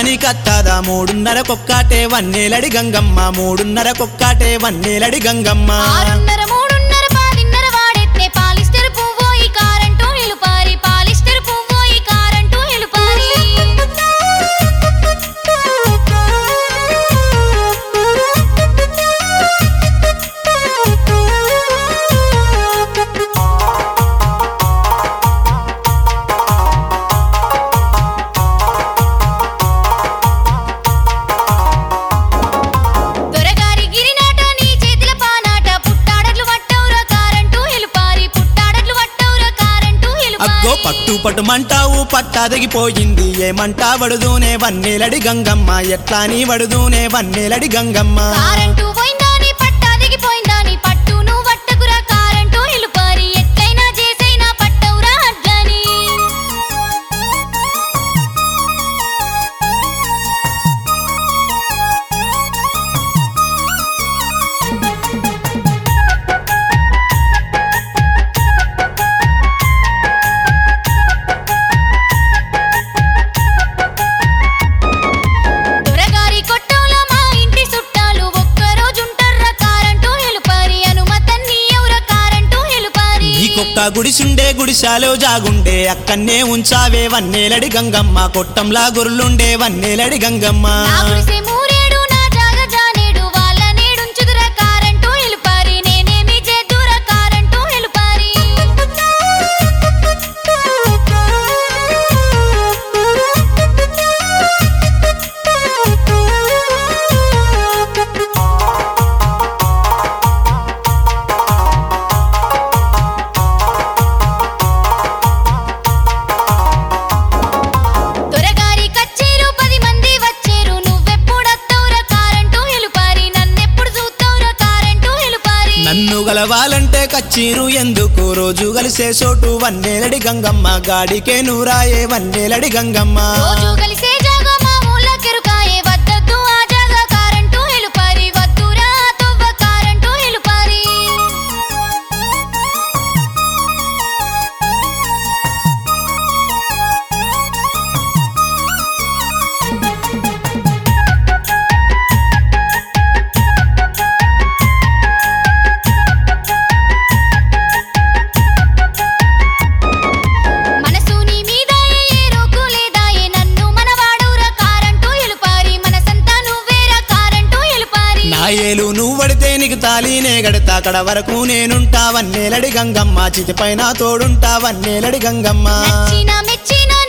తల్లి కత్తాదా మూడున్నర కొక్కాటే వన్నేలడి గంగమ్మ మూడున్నర కొక్కాటే వన్నేలడి గంగమ్మ ఆరున్నర మూడున్నర పాదిన్నర వాడెత్తే పాలిస్టర్ పువ్వు ఈ కారంటూ ఎలుపారి పాలిస్టర్ పువ్వు ఈ కారంటూ ఎలుపారి దొరగారి గిరినాట నీ చేతిల పానాట పుట్టాడట్లు వట్టవుర కారంటూ ఎలుపారి పుట్టాడట్లు వట్టవుర కారంటూ అగ్గో ఎలుపారి పట్టు పట్టుమంటావు పట్టాదగిపోయింది ఏమంటా వడుదూనే వన్నేలడి గంగమ్మ ఎట్లా నీ వడుదూనే వన్నేలడి గంగమ్మ కారంటూ పోయిందాని పట్టాదిగిపోయిందాని పట్టును వట్టకురా కారంటూ ఎలుపారి ఎట్లయినా చేసైనా పట్టవురా అడ్లని దొరగారి కొట్టంలో మా ఇంటి చుట్టాలు ఒక్కరోజుంటర్ర కారంటూ ఎలుపారి అనుమతన్ని ఎవర కారంటూ ఎలుపారి నీకొక్క గుడిసుండే గుడిశాలో జాగుండే అక్కన్నే ఉంచావే వన్నేలడి గంగమ్మ కొట్టంలా గురులుండే వన్నేలడి గంగమ్మ నా గుడిసె మూరేడు నా జాగ జానేడు వాళ్ళ నేడుంచుదురా కారంటూ ఎలుపారి నేనేమి చేద్దురా కారంటూ ఎలుపారి దొరగారి కచ్చేరు పది మంది వచ్చేరు నువ్వెప్పుడత్తవురా కారంటూ ఎలుపారి నన్నెప్పుడు చూస్తావురా కారంటూ ఎలుపారి నన్ను గలవాలంటే కచ్చీరు ఎందుకు రోజు కలిసే చోటు వన్నేలడి గంగమ్మ గాడికే నూరాయే వన్నేలడి గంగమ్మ రోజు కలిసే జాగ మామూల కెరుకాయే వద్దొద్దు ఆ జాగ కారంటూ ఎలుపారి వద్దురా తొవ్వ కారంటూ ఎలుపారి మనసు నీ మీదాయే ఏ రోకు లేదాయే నన్ను మనవాడవురా కారంటూ ఎలుపారి మనసంతా నువ్వేరా కారంటూ ఎలుపారి నా ఏలు నువ్వు పడితే నీకు తాళీనే గడతా అక్కడ వరకు నేనుంటా వన్నేలడి గంగమ్మ చితిపైన తోడుంటా వన్నేలడి గంగమ్మ నచ్చిన మెచ్చిన